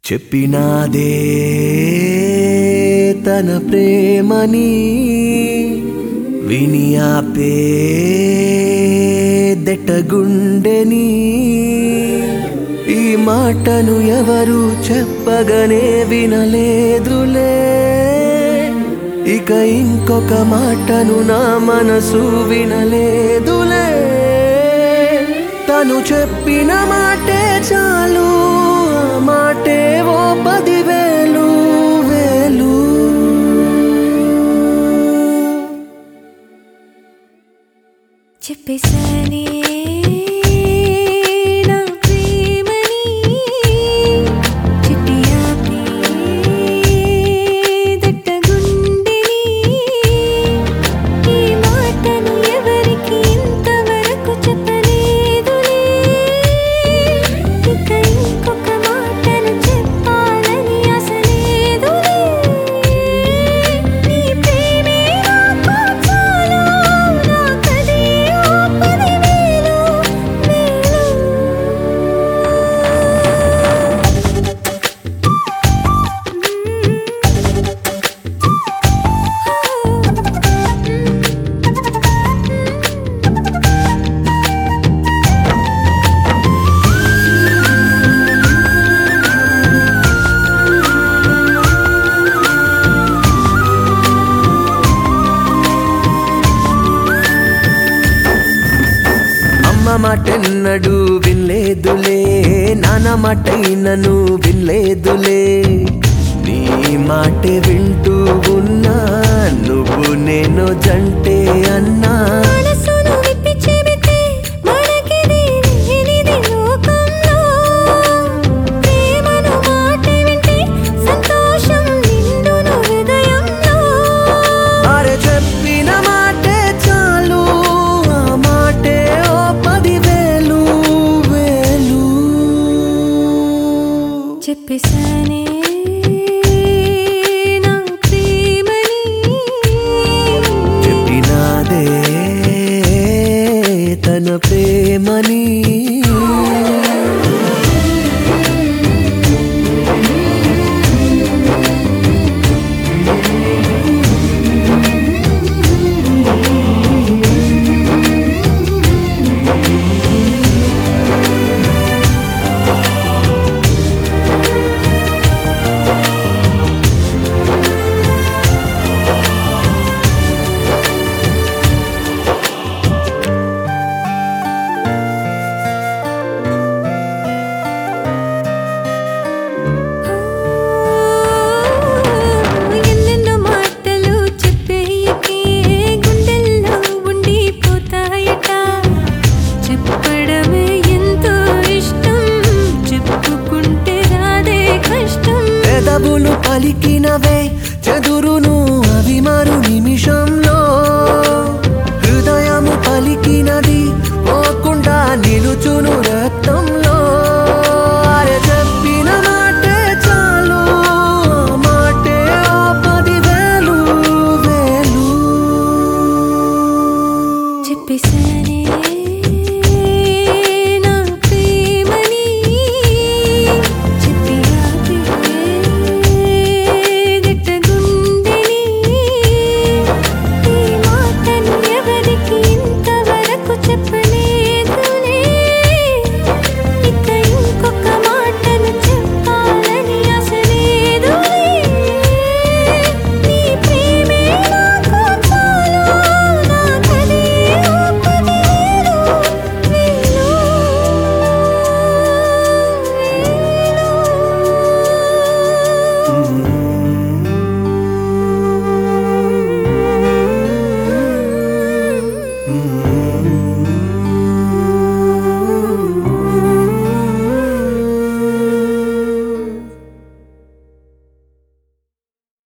చెప్పినాదే తన ప్రేమని విని ఆపే దెట్టగుండెని ఈ మాటను ఎవరు చెప్పగనే వినలేదులే ఇక ఇంకొక మాటను నా మనసు వినలేదులే తను చెప్పిన మాటే చాలు ఆ మాటే ఓ పదివేలు వేలు చెప్పేసానే నా ప్రేమని చిట్టి ఆపే దట్టగుండెని ఈ మాటను ఎవరికి ఇంతవరకు చెప్పలేదులే ఇక ఇంకొక మాటను చెప్పాలని ఆశ లేదులే నీ ప్రేమే నాకు చాలు నాకదే ఓ పదివేలు అమ్మ మాటెన్నడు వినలేదులే నాన్న మాటైనను వినలేదులే నీ మాటే వింటూ ఉన్నా నువ్వు నేను జంటే అన్నా మనసును విప్పి చెబితే మనకిది లేనిది లోకంలో ప్రేమను మాట వింటే సంతోషం నిండును హృదయంలో అరే చెప్పిన మాటే చాలు ఆ మాటే ఓ పదివేలు వేలు చెప్పేసానే నా ప్రేమని చెప్పినాదే తన ప్రేమని ఎన్నెన్నో మాటలు చెప్పేయకే గుండెల్లో ఉండిపోతాయట చెప్పడమే ఎంతో ఇష్టం చెప్పుకుంటే రాదే కష్టం పెదవులు పలికినవే చెదురును అవి మరు నిమిషంలో హృదయము పలికినది పోకుండా నిలుచును రే